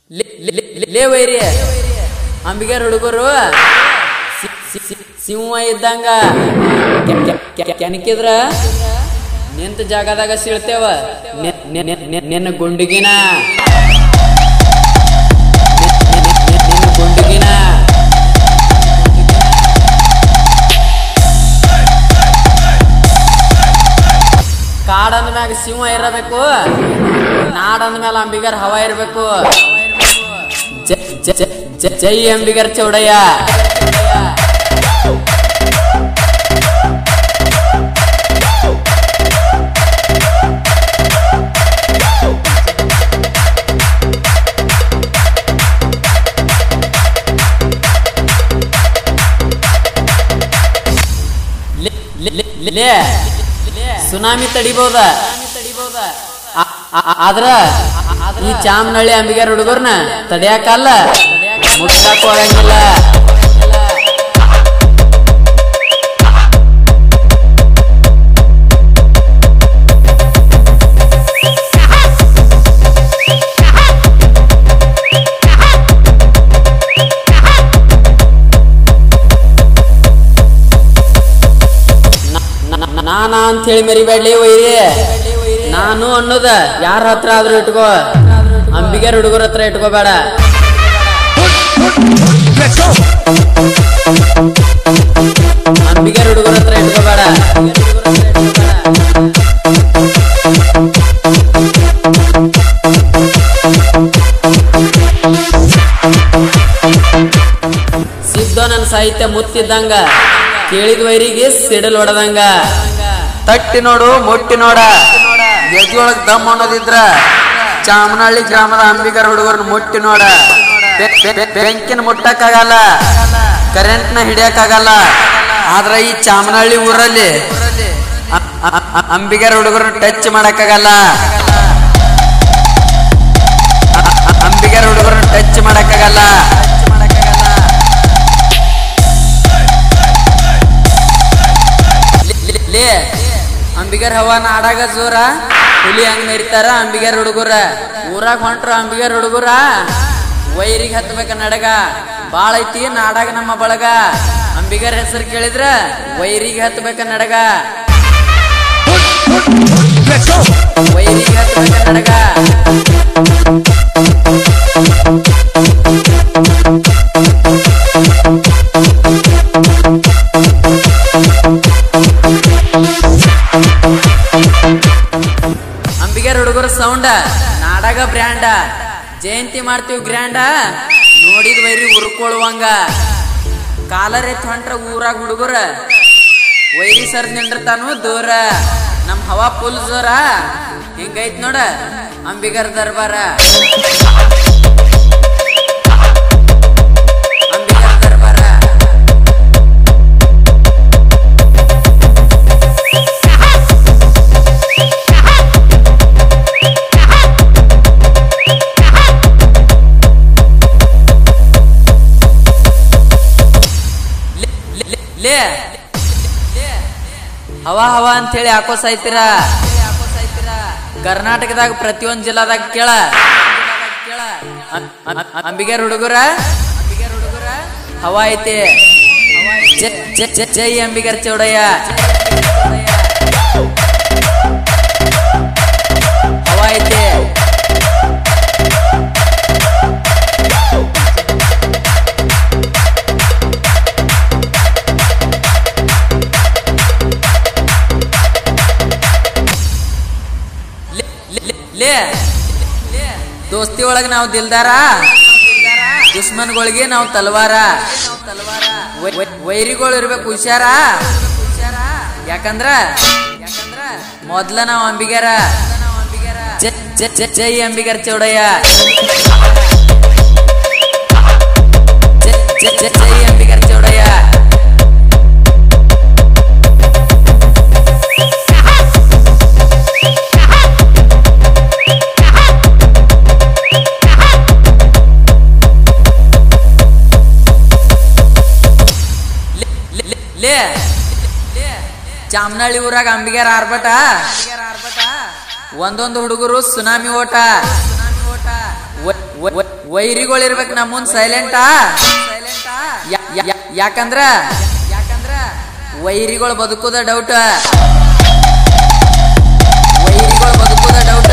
ಲೇ- ಲೇ- ಲೇ- ಲೇ ವೈರಿ ಅಂಬಿಗರ್ ಹುಡುಗರು ಸಿ- ಸಿ- ಸಿ- ಸಿಂಹ ಇದ್ದಂಗ ಕೆ- ಕೆ- ಕೆ- ಕೆಣಕಿದ್ರ ನಿಂತ ಜಾಗದಾಗ ಸೀಳ್ತೇವ ನಿ- ನಿ- ನಿ- ನಿ- ನಿನ್ನ ಗುಂಡಿಗಿನ ನಿ- ನಿ- ನಿ- ನಿ- ನಿನ್ನ ಗುಂಡಿಗಿನ ಕಾಡ್ ಅಂದ್ಮ್ಯಾಗ ಸಿಂಹ ಇರಬೇಕು ನಾಡ್ ಅಂದ್ಮೇಲೆ ಅಂಬಿಗರ್ ಹವಾ ಇರಬೇಕು ಜ- ಜ- ಜ- ಜ- ಜೈ ಅಂಬಿಗರ್ ಚೌಡಯ್ಯ ಲೇ- ಲೇ- ಲೇ- ಲೇ ಸುನಾಮಿ ತಡಿಬಹುದ ಆ- ಆ- ಆದ್ರ ಈ ಚಾಮನಹಳ್ಳಿ ಅಂಬಿಗರ್ ಹುಡುಗರ್ನ ತಡಿಯಾಕಲ್ಲ ಮುಟ್ಟಾಕು ಆಗಂಗಿಲ್ಲ ನ- ನ- ನಾನ ಅಂತ ಹೇಳಿ ಮರಿಬೇಡ್ಲಿ ವೈರಿ ನಾನು ಅನ್ನೋದ ಯಾರ ಹತ್ರ ಆದ್ರೂ ಇಟ್ಕೋ ಅಂಬಿಗರ್ ಹುಡುಗರ ಹತ್ರ ಇಟ್ಕೋಬೇಡ ಅಂಬಿಗರ್ ಹುಡುಗರ ಹತ್ರ ಇಟ್ಕೋಬೇಡ ಸಿದ್ಧ ನನ್ನ ಸಾಹಿತ್ಯ ಮುತ್ತಿದ್ದಂಗ ಕೇಳಿದ ವೈರಿಗೆ ಸಿಡಲ್ ಹೊಡೆದಂಗ ತಟ್ಟಿ ನೋಡು ಮುಟ್ಟಿ ನೋಡ ಗೆಜ್ಜೊಳಗ್ ದಮ್ ಅನ್ನೋದಿದ್ರ ಚಾಮನಹಳ್ಳಿ ಗ್ರಾಮದ ಅಂಬಿಗರ್ ಹುಡುಗರನ್ನ ಮುಟ್ಟಿ ನೋಡ ಬೆ- ಬೆ- ಬೆ- ಬೆಂಕಿನ ಮುಟ್ಟಕ್ಕಾಗಲ್ಲ ಕರೆಂಟ್ ನ ಹಿಡಿಯಕ್ಕಾಗಲ್ಲ ಆದ್ರ ಈ ಚಾಮನಹಳ್ಳಿ ಊರಲ್ಲಿ ಅ- ಅ- ಅ- ಅಂಬಿಗರ್ ಹುಡುಗರನ್ನ ಟಚ್ ಮಾಡಕ್ಕಾಗಲ್ಲ ಅ- ಅ- ಅಂಬಿಗರ್ ಹುಡುಗರನ್ನ ಟಚ್ ಮಾಡಕ್ಕಾಗಲ್ಲ ಲೇ- ಲೇ- ಲೇ ಅಂಬಿಗರ್ ಹವಾ ನಾಡಾಗ ಜೋರ ಹುಲಿ ಹಂಗ ಮೆರಿತಾರ ಅಂಬಿಗರ್ ಹುಡುಗರ ಊರಾಗ ಹೊಂಟ್ರ ಅಂಬಿಗರ್ ಹುಡುಗರ ವೈರಿಗೆ ಹತ್ಬೇಕ ನಡಗ ಬಾಳ ಐತಿ ನಾಡಾಗ ನಮ್ಮ ಬಳಗ ಅಂಬಿಗರ್ ಹೆಸರು ಕೇಳಿದ್ರ ವೈರಿಗೆ ಹತ್ಬೇಕ ನಡಗ ವೈರಿಗೆ ಹತ್ಬೇಕ ನಡಗ ಅಂಬಿಗರ್ ಹುಡುಗರ ಸೌಂಡ ನಾಡಾಗ ಬ್ರ್ಯಾಂಡ ಜಯಂತಿ ಮಾಡ್ತೀವಿ ಗ್ರ್ಯಾಂಡ ನೋಡಿದ ವೈರಿ ಉರ್ಕೊಳ್ಳುವಂಗ ಕಾಲರ್ ಎತ್ ಹೊಂಟ್ರ ಊರಾಗ ಹುಡುಗರ ವೈರಿ ಸರ್ ನಿಂದಿರ್ತಾನು ದೂರ ನಮ್ ಹವಾ ಫುಲ್ ಜೋರ ಹಿಂಗೈತ್ ನೋಡ ಅಂಬಿಗರ್ ದರ್ಬಾರ ಅಂಬಿಗರ್ ದರ್ಬಾರ ಲೇ- ಲೇ- ಲೇ ಹವಾ ಹವಾ ಅಂತ ಹೇಳಿ ಹಾಕೋ ಸಾಯ್ತೀರ ಕರ್ನಾಟಕದಾಗ ಪ್ರತಿಯೊಂದ್ ಜಿಲ್ಲಾದಾಗ ಕೇಳ ಅಂ- ಅಂ- ಅಂಬಿಗರ್ ಹುಡುಗರ ಹವಾ ಐತಿ ಜ- ಜ- ಜ- ಜೈ ಅಂಬಿಗರ್ ಚೌಡಯ್ಯ ಹವಾ ಐತಿ ಲೇ- ಲೇ- ಲೇ ದೋಸ್ತಿ ಒಳಗ ನಾವು ದಿಲ್ದಾರ ದುಶ್ಮನ್ಗಳಿಗೆ ನಾವು ತಲ್ವಾರ ವೈ- ವೈ- ವೈರಿಗಳು ಇರ್ಬೇಕು ಹುಷಾರ ಯಾಕಂದ್ರ ಮೊದ್ಲ ನಾವು ಅಂಬಿಗರ ಜ- ಜ- ಜ- ಜೈ ಅಂಬಿಗರ್ ಚೌಡಯ್ಯ ಜ- ಜ- ಜ- ಜೈ ಅಂಬಿಗರ್ ಚೌಡಯ್ಯ ಲೇ- ಲೇ- ಲೇ ಚಾಮನಹಳ್ಳಿ ಊರಾಗ ಅಂಬಿಗರ ಆರ್ಭಟ ಒಂದೊಂದು ಹುಡುಗರು ಸುನಾಮಿ ಓಟ ವೈ- ವೈ- ವೈರಿಗಳಿರ್ಬೇಕು ನಮ್ಮ ಮುಂದ್ ಸೈಲೆಂಟಾ ಯಾಕಂದ್ರ ಯಾಕಂದ್ರ ವೈರಿಗಳು ಬದುಕುದ ಡೌಟ್ ವೈರಿಗಳು ಬದುಕುದ ಡೌಟ್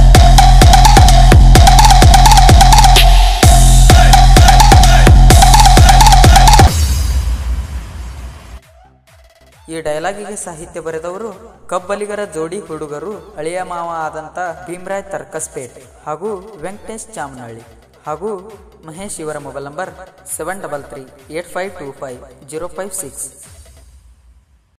ಈ ಡೈಲಾಗಿಗೆ ಸಾಹಿತ್ಯ ಬರೆದವರು ಕಬ್ಬಲಿಗರ ಜೋಡಿ ಹುಡುಗರು ಅಳಿಯ ಮಾವ ಆದಂತ ಭೀಮರಾಯ್ ತರ್ಕಸ್ಪೇಟ್ ಹಾಗೂ ವೆಂಕಟೇಶ್ ಚಾಮನಹಳ್ಳಿ ಹಾಗೂ ಮಹೇಶ್ ಇವರ mobile number seven double three eight five two five zero five six